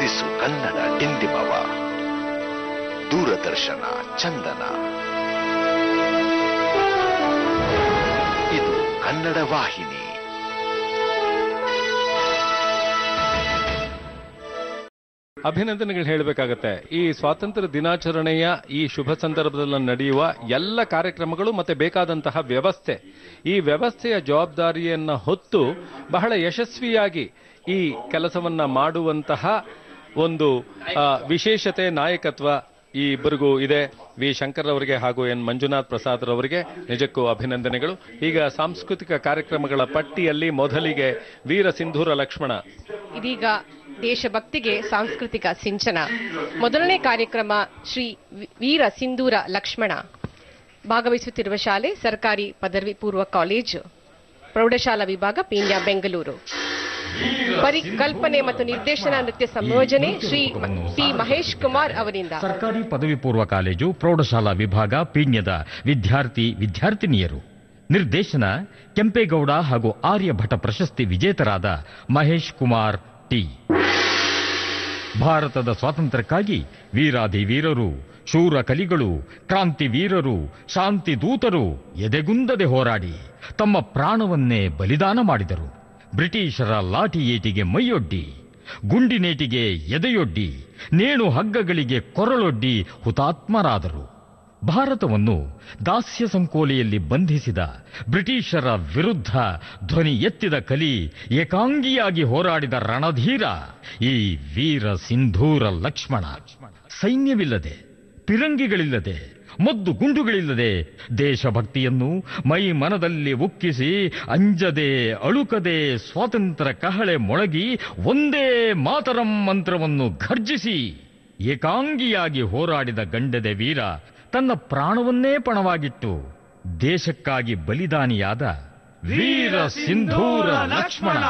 ಕನಸು ಕನ್ನಡ ಡಿಂಡಿಮವ ದೂರದರ್ಶನ ಚಂದನ ಇದು ಕನ್ನಡ ವಾಹಿನಿ ಅಭಿನಂದನೆಗಳು ಹೇಳಬೇಕಾಗತ್ತೆ ಈ ಸ್ವಾತಂತ್ರ್ಯ ದಿನಾಚರಣೆಯ ಈ ಶುಭ ಸಂದರ್ಭದಲ್ಲಿ ನಡೆಯುವ ಎಲ್ಲ ಕಾರ್ಯಕ್ರಮಗಳು ಮತ್ತೆ ಬೇಕಾದಂತಹ ವ್ಯವಸ್ಥೆ ಈ ವ್ಯವಸ್ಥೆಯ ಜವಾಬ್ದಾರಿಯನ್ನ ಹೊತ್ತು ಬಹಳ ಯಶಸ್ವಿಯಾಗಿ ಈ ಕೆಲಸವನ್ನ ಮಾಡುವಂತಹ ಒಂದು ಆ, ವಿಶೇಷತೆ ನಾಯಕತ್ವ ಈ ಇಬ್ಬರಿಗೂ ಇದೆ ವಿ ಶಂಕರ್ ಅವರಿಗೆ ಹಾಗೂ ಎನ್ ಮಂಜುನಾಥ್ ಪ್ರಸಾದ್ ರವರಿಗೆ ನಿಜಕ್ಕೂ ಅಭಿನಂದನೆಗಳು ಈಗ ಸಾಂಸ್ಕೃತಿಕ ಕಾರ್ಯಕ್ರಮಗಳ ಪಟ್ಟಿಯಲ್ಲಿ ಮೊದಲಿಗೆ ವೀರ ಸಿಂಧೂರ ಲಕ್ಷ್ಮಣ ಇದೀಗ ದೇಶಭಕ್ತಿಗೆ ಸಾಂಸ್ಕೃತಿಕ ಸಿಂಚನ ಮೊದಲನೇ ಕಾರ್ಯಕ್ರಮ ಶ್ರೀ ವಿ- ವೀರ ಸಿಂಧೂರ ಲಕ್ಷ್ಮಣ ಭಾಗವಹಿಸುತ್ತಿರುವ ಶಾಲೆ ಸರ್ಕಾರಿ ಪದವಿ ಪೂರ್ವ ಕಾಲೇಜು ಪ್ರೌಢಶಾಲಾ ವಿಭಾಗ ಪೀಣ್ಯ ಬೆಂಗಳೂರು ಪರಿಕಲ್ಪನೆ ಮತ್ತು ನಿರ್ದೇಶನ ನೃತ್ಯ ಸಂಯೋಜನೆ ಶ್ರೀ ಮ- ಪಿ ಮಹೇಶ್ ಕುಮಾರ್ ಅವರಿಂದ ಸರ್ಕಾರಿ ಪದವಿ ಪೂರ್ವ ಕಾಲೇಜು ಪ್ರೌಢಶಾಲಾ ವಿಭಾಗ ಪೀಣ್ಯದ ವಿದ್ಯಾರ್ಥಿ ವಿದ್ಯಾರ್ಥಿನಿಯರು ನಿರ್ದೇಶನ ಕೆಂಪೇಗೌಡ ಹಾಗೂ ಆರ್ಯಭಟ ಪ್ರಶಸ್ತಿ ವಿಜೇತರಾದ ಮಹೇಶ್ ಕುಮಾರ್ ಟಿ ಭಾರತದ ಸ್ವಾತಂತ್ರ್ಯಕ್ಕಾಗಿ ವೀರಾದಿ ವೀರರು ಶೂರ ಕಲಿಗಳು ಕ್ರಾಂತಿ ವೀರರು ಶಾಂತಿ ದೂತರು ಎದೆಗುಂದದೆ ಹೋರಾಡಿ ತಮ್ಮ ಪ್ರಾಣವನ್ನೇ ಬಲಿದಾನ ಮಾಡಿದರು ಬ್ರಿಟಿಷರ ಲಾಠಿ ಏಟಿಗೆ ಮೈಯೊಡ್ಡಿ ಗುಂಡಿನೇಟಿಗೆ ಎದೆಯೊಡ್ಡಿ ನೇಣು ಹಗ್ಗಗಳಿಗೆ ಕೊರಳೊಡ್ಡಿ ಹುತಾತ್ಮರಾದರು ಭಾರತವನ್ನು ದಾಸ್ಯ ಸಂಕೋಲೆಯಲ್ಲಿ ಬಂಧಿಸಿದ ಬ್ರಿಟಿಷರ ವಿರುದ್ಧ ಧ್ವನಿ ಎತ್ತಿದ ಕಲಿ ಏಕಾಂಗಿಯಾಗಿ ಹೋರಾಡಿದ ರಣಧೀರ ಈ ವೀರ ಸಿಂಧೂರ ಲಕ್ಷ್ಮಣ ಸೈನ್ಯವಿಲ್ಲದೆ ಪಿರಂಗಿಗಳಿಲ್ಲದೆ ಮದ್ದು ಗುಂಡುಗಳಿಲ್ಲದೆ ದೇಶಭಕ್ತಿಯನ್ನು ಮೈ ಮನದಲ್ಲಿ ಉಕ್ಕಿಸಿ ಅಂಜದೆ ಅಳುಕದೆ ಸ್ವಾತಂತ್ರ್ಯ ಕಹಳೆ ಮೊಳಗಿ ಒಂದೇ ಮಾತರಂ ಮಂತ್ರವನ್ನು ಘರ್ಜಿಸಿ ಏಕಾಂಗಿಯಾಗಿ ಹೋರಾಡಿದ ಗಂಡದೆ ವೀರ ತನ್ನ ಪ್ರಾಣವನ್ನೇ ಪಣವಾಗಿಟ್ಟು ದೇಶಕ್ಕಾಗಿ ಬಲಿದಾನಿಯಾದ ವೀರ ಸಿಂಧೂರ ಲಕ್ಷ್ಮಣ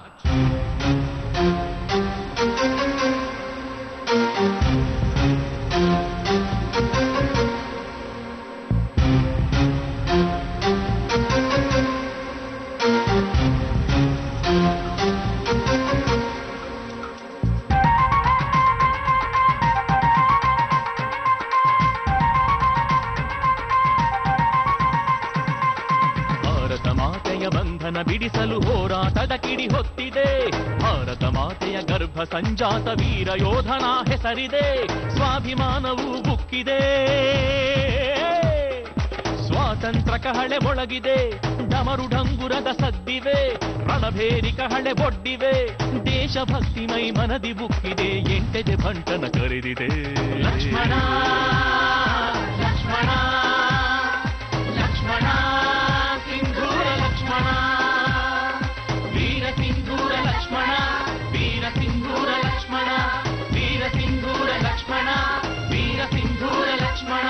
ಭಾರತ ಮಾತೆಯ ಬಂಧನ ಬಿಡಿಸಲು ಹೋರಾಟದ ಕಿಡಿ ಹೊತ್ತಿದೆ ಭಾರತ ಮಾತೆಯ ಗರ್ಭ ಸಂಜಾತ ವೀರ ಯೋಧನ ಹೆಸರಿದೆ ಸ್ವಾಭಿಮಾನವು ಬುಕ್ಕಿದೆ ಸ್ವಾತಂತ್ರ್ಯ ಕಹಳೆ ಮೊಳಗಿದೆ ಡಮರು ಡಂಗುರದ ಸದ್ದಿವೆ ರಣಭೇರಿ ಕಹಳೆ ಬೊಡ್ಡಿವೆ ದೇಶಭಕ್ತಿ ಮೈ ಮನದಿ ಬುಕ್ಕಿದೆ ಎಂಟೆದೆ ಬಂಟನ ಕರೆದಿದೆ ಲಕ್ಷ್ಮಣ ಲಕ್ಷ್ಮಣ ಲಕ್ಷ್ಮಣ ಸಿಂಧೂರ ಲಕ್ಷ್ಮಣ ವೀರ ಸಿಂಧೂರ ಲಕ್ಷ್ಮಣ ವೀರ ಸಿಂಧೂರ ಲಕ್ಷ್ಮಣ ವೀರ ಸಿಂಧೂರ ಲಕ್ಷ್ಮಣ ವೀರ ಸಿಂಧೂರ ಲಕ್ಷ್ಮಣ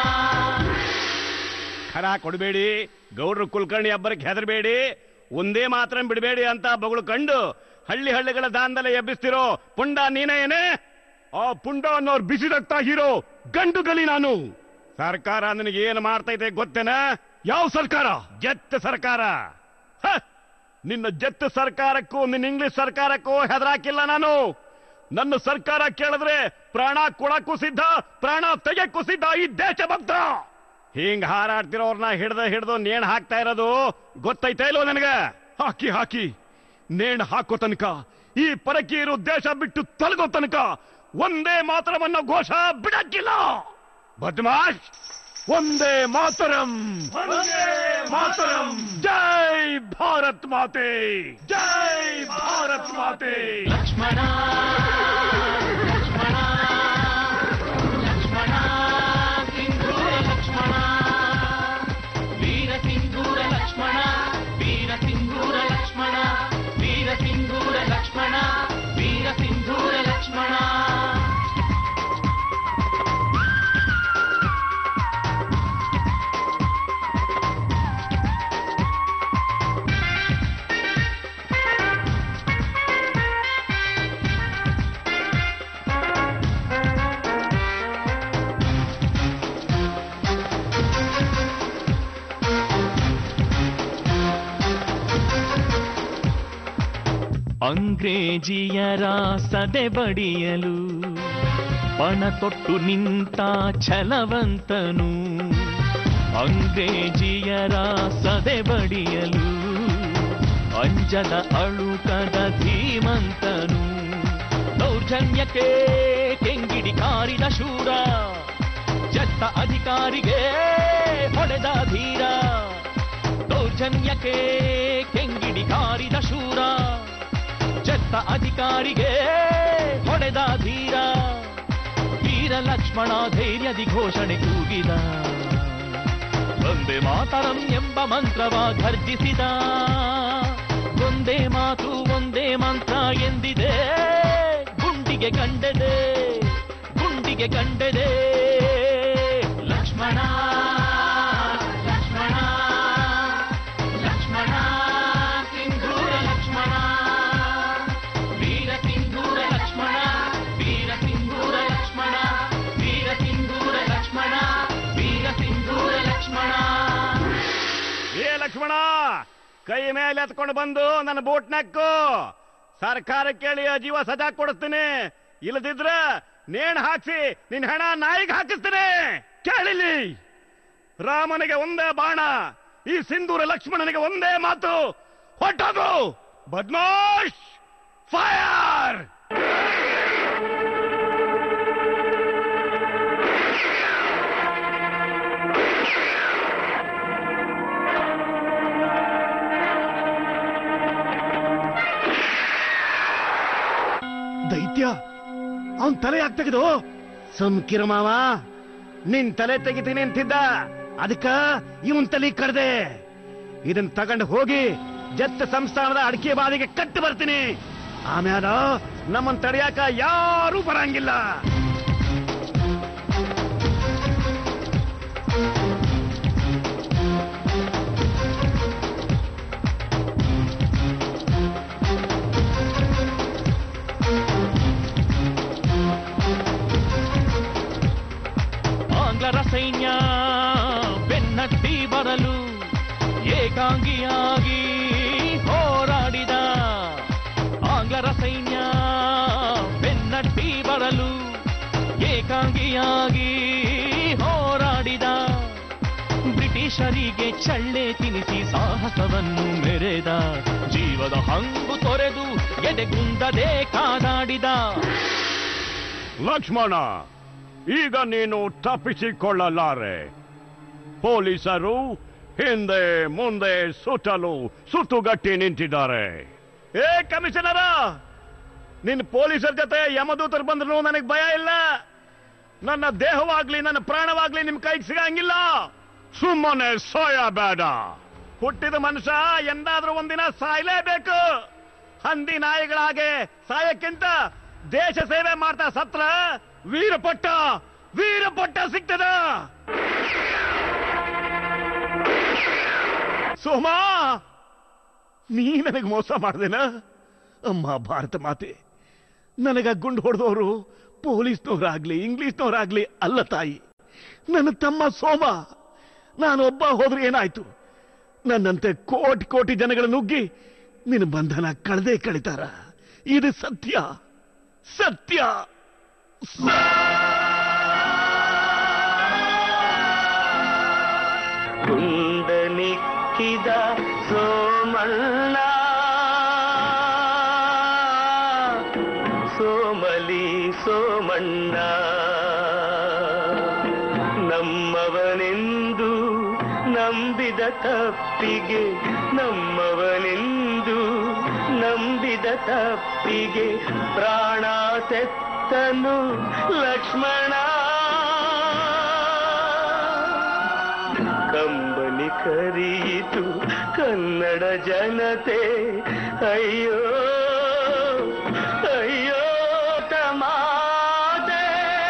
ಖರ ಕೊಡಬೇಡಿ ಗೌಡ್ರು ಕುಲಕರ್ಣಿ ಹಬ್ಬರಕ್ಕೆ ಹೆದರಬೇಡಿ ಒಂದೇ ಮಾತ್ರ ಬಿಡಬೇಡಿ ಅಂತ ಬಗಳು ಕಂಡು ಹಳ್ಳಿ ಹಳ್ಳಿಗಳ ದಾಂಧಲೆ ಎಬ್ಬಿಸ್ತಿರೋ ಪುಂಡ ನೀನೇನೆ ಆ ಪುಂಡ ಅನ್ನೋರ್ ಬಿಸಿ ರಕ್ತ ಹೀರೋ ಗಂಡು ಗಲಿ ನಾನು ಸರ್ಕಾರ ನನಗೆ ಏನು ಮಾಡ್ತೈತೆ ಗೊತ್ತೇನ ಯಾವ ಸರ್ಕಾರ ಜತ್ ಸರ್ಕಾರ ಹ! ನಿನ್ನ ಜತ್ ಸರ್ಕಾರಕ್ಕೂ ನಿನ್ನ ಇಂಗ್ಲಿಷ್ ಸರ್ಕಾರಕ್ಕೂ ಹೆದರಾಕಿಲ್ಲ ನಾನು ನನ್ನ ಸರ್ಕಾರ ಕೇಳಿದ್ರೆ ಪ್ರಾಣ ಕೊಡಕ್ಕೂ ಸಿದ್ಧ ಪ್ರಾಣ ತೆಗೆಕ್ಕೂ ಸಿದ್ಧ ಈ ದೇಶಭಕ್ತ ಹಿಂಗ್ ಹಾರಾಡ್ತಿರೋರ್ನ ಹಿಡ್ದ ಹಿಡ್ದು ನೇಣ್ ಹಾಕ್ತಾ ಇರೋದು ಗೊತ್ತೈತೆ ಇಲ್ವೋ ನನಗ ಹಾಕಿ ಹಾಕಿ ನೇಣ್ ಹಾಕೋ ತನಕ ಈ ಪರಕೀಯರು ದೇಶ ಬಿಟ್ಟು ತೊಲಗೋ ತನಕ ಒಂದೇ ಮಾತರವನ್ನ ಘೋಷ ಬಿಡಕ್ಕಿಲ್ಲ ಬದ್ಮಾಶ್ ಒಂದೇ ಮಾತರಂ ಒಂದೇ ಮಾತರಂ ಜೈ ಭಾರತ್ ಮಾತೆ ಜೈ ಭಾರತ್ ಮಾತೆ ಲಕ್ಷ್ಮಣ ಲಕ್ಷ್ಮಣ ಲಕ್ಷ್ಮಣ ಸಿಂಧೂರ ಲಕ್ಷ್ಮಣ ವೀರ ಸಿಂಧೂರ ಲಕ್ಷ್ಮಣ ವೀರ ಸಿಂಧೂರ ಲಕ್ಷ್ಮಣ ವೀರ ಸಿಂಧೂರ ಲಕ್ಷ್ಮಣ ವೀರ ಸಿಂಧೂರ ಲಕ್ಷ್ಮಣ ಅಂಗ್ರೇಜಿಯರ ಸದೆ ಬಡಿಯಲು ಪಣ ತೊಟ್ಟು ನಿಂತ ಛಲವಂತನು ಅಂಗ್ರೇಜಿಯರ ಸದೆ ಬಡಿಯಲು ಅಂಜದ ಅಳುಕದ ಧೀಮಂತನು ದೌರ್ಜನ್ಯಕ್ಕೆ ಕೆಂಗಿಡಿ ಕಾರಿದ ಶೂರ ಜತ್ತ ಅಧಿಕಾರಿಗೆ ಹೊಡೆದ ಧೀರ ದೌರ್ಜನ್ಯಕ್ಕೆ ಕೆಂಗಿಡಿ ಕಾರಿದ ಶೂರ ಜತ್ತ ಅಧಿಕಾರಿಗೆ ಹೊಡೆದ ಧೀರ ವೀರ ಲಕ್ಷ್ಮಣ ಧೈರ್ಯದಿ ಘೋಷಣೆ ಕೂಗಿದ ಒಂದೇ ಮಾತರಂ ಎಂಬ ಮಂತ್ರವ ಘರ್ಜಿಸಿದ ಒಂದೇ ಮಾತು ಒಂದೇ ಮಂತ್ರ ಎಂದಿದೆ ಗುಂಡಿಗೆ ಕಂಡೆದೆ ಗುಂಡಿಗೆ ಕಂಡೆದೆ ಲಕ್ಷ್ಮಣ ಲಕ್ಷ್ಮಣ ಲಕ್ಷ್ಮಣ ಸಿಂಧೂರ ಲಕ್ಷ್ಮಣ ವೀರ ಸಿಂಧೂರ ಲಕ್ಷ್ಮಣ ವೀರ ಸಿಂಧೂರ ಲಕ್ಷ್ಮಣ ವೀರ ಸಿಂಧೂರ ಲಕ್ಷ್ಮಣ ವೀರ ಸಿಂಧೂರ ಲಕ್ಷ್ಮಣ ಏ ಲಕ್ಷ್ಮಣ ಕೈ ಮೇಲೆ ಎತ್ಕೊಂಡು ಬಂದು ನನ್ನ ಬೋಟ್ ನೆಕ್ಕು ಸರ್ಕಾರ ಕೇಳಿ ಆ ಜೀವ ಸಜಾ ಕೊಡಿಸ್ತೀನಿ ಇಲ್ಲದಿದ್ರ ನೇಣು ಹಾಕ್ಸಿ ನಿನ್ ಹಣ ನಾಯಿಗೆ ಹಾಕಿಸ್ತೀನಿ ಕೇಳಿಲಿ ರಾಮನಿಗೆ ಒಂದೇ ಬಾಣ ಈ ಸಿಂಧೂರ ಲಕ್ಷ್ಮಣನಿಗೆ ಒಂದೇ ಮಾತು ಹೊಟ್ಟೋಗು ಬದ್ಮಾಶ್ ಫೈರ್ ದೈತ್ಯ ಅವನ್ ತಲೆ ಯಾಕೆ ತೆಗೆದು ಸುಮ್ಕಿರು ಮಾವ ನಿನ್ ತಲೆ ತೆಗಿತೀನಿ ಅಂತಿದ್ದ ಅದಕ್ಕ ಇವನ್ ತಲೆ ಕಡ್ದೆ ಇದನ್ ತಗೊಂಡು ಹೋಗಿ ಜತ್ತ ಸಂಸ್ಥಾನದ ಅಡಿಕೆ ಬಾವಿಗೆ ಕಟ್ಟು ಬರ್ತೀನಿ ಆಮ್ಯಾಲ ನಮ್ಮನ್ ತಡೆಯಾಕ ಯಾರೂ ಬರಂಗಿಲ್ಲ ಆಂಗ್ಲರ ಸೈನ್ಯ ಬೆನ್ನಟ್ಟಿ ಬರಲು ಏಕಾಂಗಿಯಾಗಿ ಹೋರಾಡಿದ ಆಂಗ್ಲರ ಸೈನ್ಯ ಬೆನ್ನಟ್ಟಿ ಬರಲು ಏಕಾಂಗಿಯಾಗಿ ಹೋರಾಡಿದ ಬ್ರಿಟಿಷರಿಗೆ ಚಳ್ಳೆ ತಿನಿಸಿ ಸಾಹಸವನ್ನು ಮೆರೆದ ಜೀವದ ಹಂಗು ತೊರೆದು ಎದೆಗುಂದದೆ ಕಾದಾಡಿದ ಲಕ್ಷ್ಮಣ ಈಗ ನೀನು ತಪ್ಪಿಸಿಕೊಳ್ಳಲಾರೆ ಪೊಲೀಸರು ಹಿಂದೆ ಮುಂದೆ ಸುತ್ತಲೂ ಸುತ್ತುಗಟ್ಟಿ ನಿಂತಿದ್ದಾರೆ ಏ ಕಮಿಷನರ ನಿನ್ ಪೊಲೀಸರ ಜೊತೆ ಯಮದೂತರು ಬಂದ್ರು ನನಗೆ ಭಯ ಇಲ್ಲ ನನ್ನ ದೇಹವಾಗ್ಲಿ ನನ್ನ ಪ್ರಾಣವಾಗ್ಲಿ ನಿಮ್ ಕೈಗೆ ಸಿಗಂಗಿಲ್ಲ ಸುಮ್ಮನೆ ಸಾಯಬೇಡ ಹುಟ್ಟಿದ ಮನುಷ್ಯ ಎಂದಾದ್ರೂ ಒಂದಿನ ಸಾಯ್ಲೇಬೇಕು ಹಂದಿ ನಾಯಿಗಳ ಹಾಗೆ ಸಾಯಕ್ಕಿಂತ ದೇಶ ಸೇವೆ ಮಾಡ್ತಾ ಸತ್ರ ವೀರಪಟ್ಟ ವೀರಪಟ್ಟ ಸಿಗ್ತದ ಸೋಮಾ ನೀ ನನಗೆ ಮೋಸ ಮಾಡ್ದೇನ ಅಮ್ಮ ಭಾರತ ಮಾತೆ ನನಗ ಗುಂಡು ಹೊಡೆದವರು ಪೊಲೀಸ್ನವರಾಗ್ಲಿ ಇಂಗ್ಲಿಷ್ನವರಾಗ್ಲಿ ಅಲ್ಲ ತಾಯಿ ನನ್ನ ತಮ್ಮ ಸೋಮ ನಾನೊಬ್ಬ ಹೋದ್ರೆ ಏನಾಯ್ತು ನನ್ನಂತೆ ಕೋಟಿ ಕೋಟಿ ಜನಗಳ ನುಗ್ಗಿ ನಿನ್ನ ಬಂಧನ ಕಳೆದೇ ಕಳಿತಾರ ಇದು ಸತ್ಯ ಸತ್ಯ ಕುಂಡನಿಕ್ಕಿದ ಸೋಮಣ್ಣ ಸೋಮಲಿ ಸೋಮಣ್ಣ ನಮ್ಮವನೆಂದು ನಂಬಿದ ತಪ್ಪಿಗೆ ನಮ್ಮವನೆಂದು ನಂಬಿದ ತಪ್ಪಿಗೆ ಪ್ರಾಣ ತೆತ್ತನು ಲಕ್ಷ್ಮಣ ಕಂಬನಿ ಕರೀತು ಕನ್ನಡ ಜನತೆ ಅಯ್ಯೋ ಅಯ್ಯೋ ತಮಾತೆ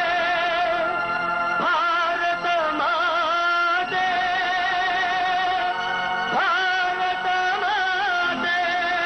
ಭಾರತ ಮಾತೆ ಭಾರತ ಮಾತೆ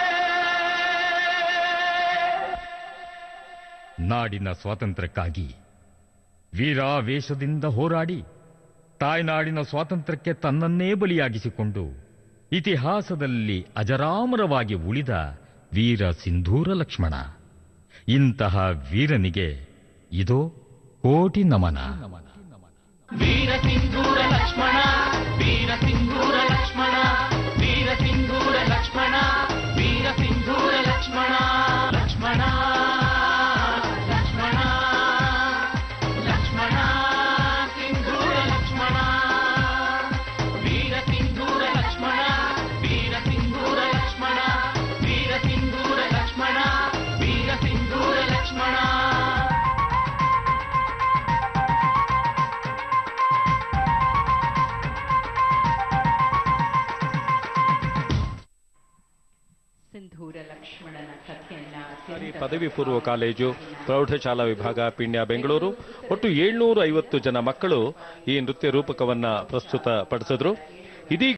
ನಾಡಿನ ಸ್ವಾತಂತ್ರ್ಯಕ್ಕಾಗಿ ವೀರಾವೇಶದಿಂದ ಹೋರಾಡಿ ತಾಯ್ನಾಡಿನ ಸ್ವಾತಂತ್ರ್ಯಕ್ಕೆ ತನ್ನನ್ನೇ ಬಲಿಯಾಗಿಸಿಕೊಂಡು ಇತಿಹಾಸದಲ್ಲಿ ಅಜರಾಮರವಾಗಿ ಉಳಿದ ವೀರ ಸಿಂಧೂರ ಲಕ್ಷ್ಮಣ ಇಂತಹ ವೀರನಿಗೆ ಇದೋ ಕೋಟಿ ನಮನ ವೀರ ಸಿಂಧೂರ ಲಕ್ಷ್ಮಣ ವೀರ ಸಿಂಧೂರ ಲಕ್ಷ್ಮಣ ವೀರ ಸಿಂಧೂರ ಲಕ್ಷ್ಮಣ ವೀರ ಸಿಂಧೂರ ಲಕ್ಷ್ಮಣ ಲಕ್ಷ್ಮಣ ಲಕ್ಷ್ಮಣ ಲಕ್ಷ್ಮಣ ಸಿಂಧೂರ ಲಕ್ಷ್ಮಣ ವೀರ ಸಿಂಧೂರ ಲಕ್ಷ್ಮಣ ವೀರ ಸಿಂಧೂರ ಲಕ್ಷ್ಮಣ ವೀರ ಸಿಂಧೂರ ಲಕ್ಷ್ಮಣ ವೀರ ಸಿಂಧೂರ ಲಕ್ಷ್ಮಣ ಸಿಂಧೂರ ಲಕ್ಷ್ಮಣನ ಕಥೆಯನ್ನ ಸರ್ಕಾರಿ ಪದವಿ ಪೂರ್ವ ಕಾಲೇಜು ಪ್ರೌಢಶಾಲಾ ವಿಭಾಗ ಪಿಣ್ಯ ಬೆಂಗಳೂರು ಒಟ್ಟು ಏಳ್ನೂರ ಐವತ್ತು ಜನ ಮಕ್ಕಳು ಈ ನೃತ್ಯ ರೂಪಕವನ್ನ ಪ್ರಸ್ತುತ ಪಡಿಸಿದ್ರು ಇದೀಗ